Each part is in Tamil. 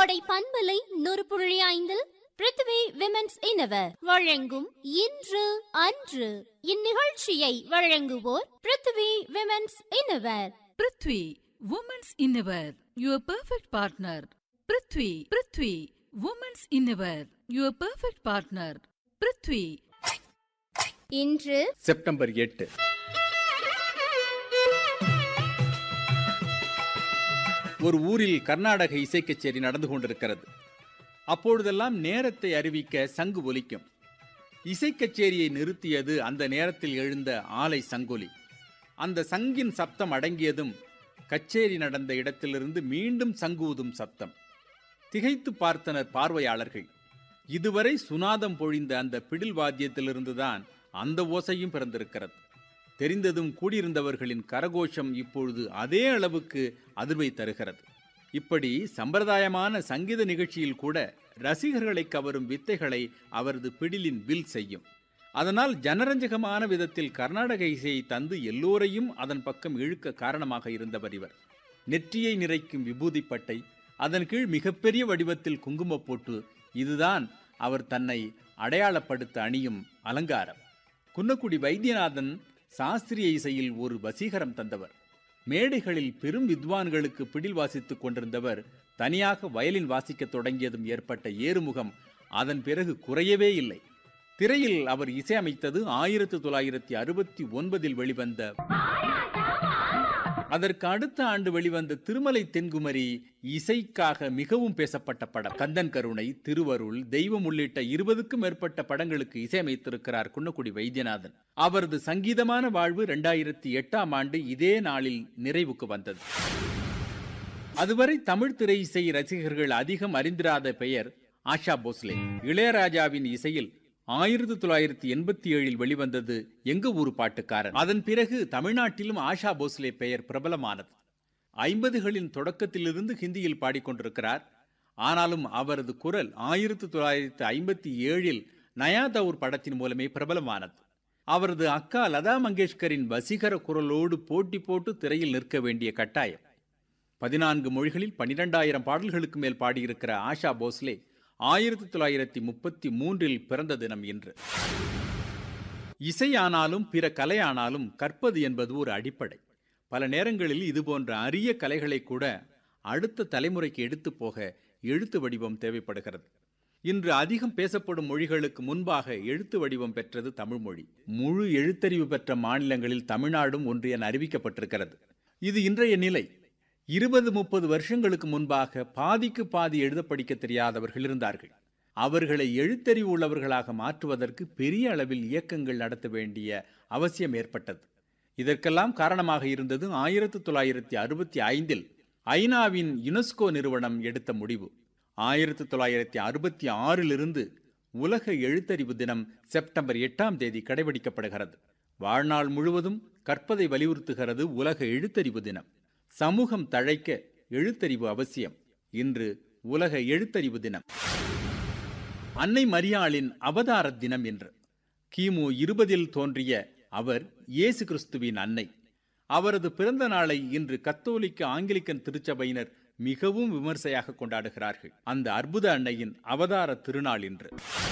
கோடை பண்பலை நூறு புள்ளி ஐந்தில் பிருத்வி விமென்ஸ் இனவர் வழங்கும் இன்று அன்று இந்நிகழ்ச்சியை வழங்குவோர் Prithvi women's innerwear Prithvi women's innerwear your perfect partner Prithvi Prithvi women's innerwear your perfect partner Prithvi இன்று செப்டம்பர் எட்டு ஒரு ஊரில் கர்நாடக இசை கச்சேரி நடந்து கொண்டிருக்கிறது அப்பொழுதெல்லாம் நேரத்தை அறிவிக்க சங்கு ஒலிக்கும் இசை கச்சேரியை நிறுத்தியது அந்த நேரத்தில் எழுந்த ஆலை சங்கொலி அந்த சங்கின் சப்தம் அடங்கியதும் கச்சேரி நடந்த இடத்திலிருந்து மீண்டும் சங்கூதும் சப்தம் திகைத்து பார்த்தனர் பார்வையாளர்கள் இதுவரை சுனாதம் பொழிந்த அந்த பிடில் வாத்தியத்திலிருந்துதான் அந்த ஓசையும் பிறந்திருக்கிறது தெரிந்ததும் கூடியிருந்தவர்களின் கரகோஷம் இப்பொழுது அதே அளவுக்கு அதிர்வை தருகிறது இப்படி சம்பிரதாயமான சங்கீத நிகழ்ச்சியில் கூட ரசிகர்களை கவரும் வித்தைகளை அவரது பிடிலின் வில் செய்யும் அதனால் ஜனரஞ்சகமான விதத்தில் கர்நாடக இசையை தந்து எல்லோரையும் அதன் பக்கம் இழுக்க காரணமாக இருந்தவர் இவர் நெற்றியை நிறைக்கும் விபூதி பட்டை அதன் கீழ் மிகப்பெரிய வடிவத்தில் குங்குமப் போட்டு இதுதான் அவர் தன்னை அடையாளப்படுத்த அணியும் அலங்காரம் குன்னக்குடி வைத்தியநாதன் சாஸ்திரிய இசையில் ஒரு வசீகரம் தந்தவர் மேடைகளில் பெரும் வித்வான்களுக்கு பிடில் வாசித்துக் கொண்டிருந்தவர் தனியாக வயலின் வாசிக்கத் தொடங்கியதும் ஏற்பட்ட ஏறுமுகம் அதன் பிறகு குறையவே இல்லை திரையில் அவர் இசையமைத்தது ஆயிரத்து தொள்ளாயிரத்தி அறுபத்தி ஒன்பதில் வெளிவந்த அதற்கு அடுத்த ஆண்டு வெளிவந்த திருமலை தென்குமரி இசைக்காக மிகவும் பேசப்பட்ட படம் கந்தன் கருணை திருவருள் தெய்வம் உள்ளிட்ட இருபதுக்கும் மேற்பட்ட படங்களுக்கு இசையமைத்திருக்கிறார் குன்னக்குடி வைத்தியநாதன் அவரது சங்கீதமான வாழ்வு இரண்டாயிரத்தி எட்டாம் ஆண்டு இதே நாளில் நிறைவுக்கு வந்தது அதுவரை தமிழ் திரை இசை ரசிகர்கள் அதிகம் அறிந்திராத பெயர் ஆஷா போஸ்லே இளையராஜாவின் இசையில் ஆயிரத்தி தொள்ளாயிரத்தி எண்பத்தி ஏழில் வெளிவந்தது எங்க ஊரு பாட்டுக்காரன் அதன் பிறகு தமிழ்நாட்டிலும் ஆஷா போஸ்லே பெயர் பிரபலமானது ஐம்பதுகளின் தொடக்கத்திலிருந்து ஹிந்தியில் பாடிக்கொண்டிருக்கிறார் ஆனாலும் அவரது குரல் ஆயிரத்தி தொள்ளாயிரத்தி ஐம்பத்தி ஏழில் நயா தவுர் படத்தின் மூலமே பிரபலமானது அவரது அக்கா லதா மங்கேஷ்கரின் வசீகர குரலோடு போட்டி போட்டு திரையில் நிற்க வேண்டிய கட்டாயம் பதினான்கு மொழிகளில் பனிரெண்டாயிரம் பாடல்களுக்கு மேல் பாடியிருக்கிற ஆஷா போஸ்லே ஆயிரத்தி தொள்ளாயிரத்தி முப்பத்தி மூன்றில் பிறந்த தினம் இன்று இசையானாலும் பிற கலையானாலும் கற்பது என்பது ஒரு அடிப்படை பல நேரங்களில் இதுபோன்ற அரிய கலைகளை கூட அடுத்த தலைமுறைக்கு எடுத்து போக எழுத்து வடிவம் தேவைப்படுகிறது இன்று அதிகம் பேசப்படும் மொழிகளுக்கு முன்பாக எழுத்து வடிவம் பெற்றது தமிழ் மொழி முழு எழுத்தறிவு பெற்ற மாநிலங்களில் தமிழ்நாடும் ஒன்று என அறிவிக்கப்பட்டிருக்கிறது இது இன்றைய நிலை இருபது முப்பது வருஷங்களுக்கு முன்பாக பாதிக்கு பாதி எழுத படிக்க தெரியாதவர்கள் இருந்தார்கள் அவர்களை எழுத்தறிவு உள்ளவர்களாக மாற்றுவதற்கு பெரிய அளவில் இயக்கங்கள் நடத்த வேண்டிய அவசியம் ஏற்பட்டது இதற்கெல்லாம் காரணமாக இருந்தது ஆயிரத்தி தொள்ளாயிரத்தி அறுபத்தி ஐந்தில் ஐநாவின் யுனெஸ்கோ நிறுவனம் எடுத்த முடிவு ஆயிரத்தி தொள்ளாயிரத்தி அறுபத்தி ஆறிலிருந்து உலக எழுத்தறிவு தினம் செப்டம்பர் எட்டாம் தேதி கடைபிடிக்கப்படுகிறது வாழ்நாள் முழுவதும் கற்பதை வலியுறுத்துகிறது உலக எழுத்தறிவு தினம் சமூகம் தழைக்க எழுத்தறிவு அவசியம் இன்று உலக எழுத்தறிவு தினம் அன்னை மரியாளின் அவதார தினம் என்று கிமு இருபதில் தோன்றிய அவர் இயேசு கிறிஸ்துவின் அன்னை அவரது பிறந்த நாளை இன்று கத்தோலிக்க ஆங்கிலிக்கன் திருச்சபையினர் மிகவும் விமர்சையாக கொண்டாடுகிறார்கள் அந்த அற்புத அன்னையின் அவதார திருநாள் இன்று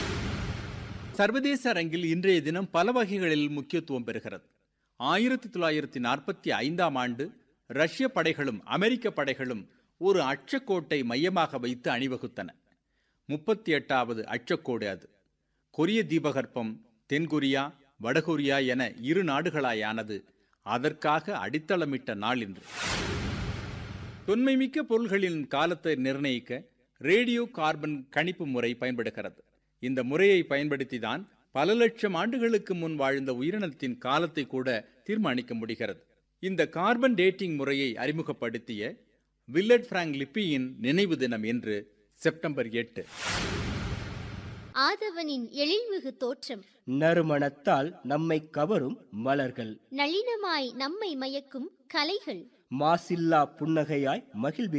சர்வதேச அரங்கில் இன்றைய தினம் பல வகைகளில் முக்கியத்துவம் பெறுகிறது ஆயிரத்தி தொள்ளாயிரத்தி நாற்பத்தி ஐந்தாம் ஆண்டு ரஷ்ய படைகளும் அமெரிக்க படைகளும் ஒரு அச்சக்கோட்டை மையமாக வைத்து அணிவகுத்தன முப்பத்தி எட்டாவது அச்சக்கோடு அது கொரிய தீபகற்பம் தென்கொரியா வடகொரியா என இரு நாடுகளாயானது அதற்காக அடித்தளமிட்ட நாள் இன்று தொன்மைமிக்க பொருள்களின் காலத்தை நிர்ணயிக்க ரேடியோ கார்பன் கணிப்பு முறை பயன்படுகிறது இந்த முறையை பயன்படுத்திதான் பல லட்சம் ஆண்டுகளுக்கு முன் வாழ்ந்த உயிரினத்தின் காலத்தை கூட தீர்மானிக்க முடிகிறது இந்த கார்பன் டேட்டிங் முறையை அறிமுகப்படுத்திய வில்லட் பிராங்க் லிப்பியின் நினைவு தினம் என்று செப்டம்பர் எட்டு ஆதவனின் எழில்மிகு தோற்றம் நறுமணத்தால் நம்மை கவரும் மலர்கள் நளினமாய் நம்மை மயக்கும் கலைகள் மாசில்லா புன்னகையாய் மகிழ்வி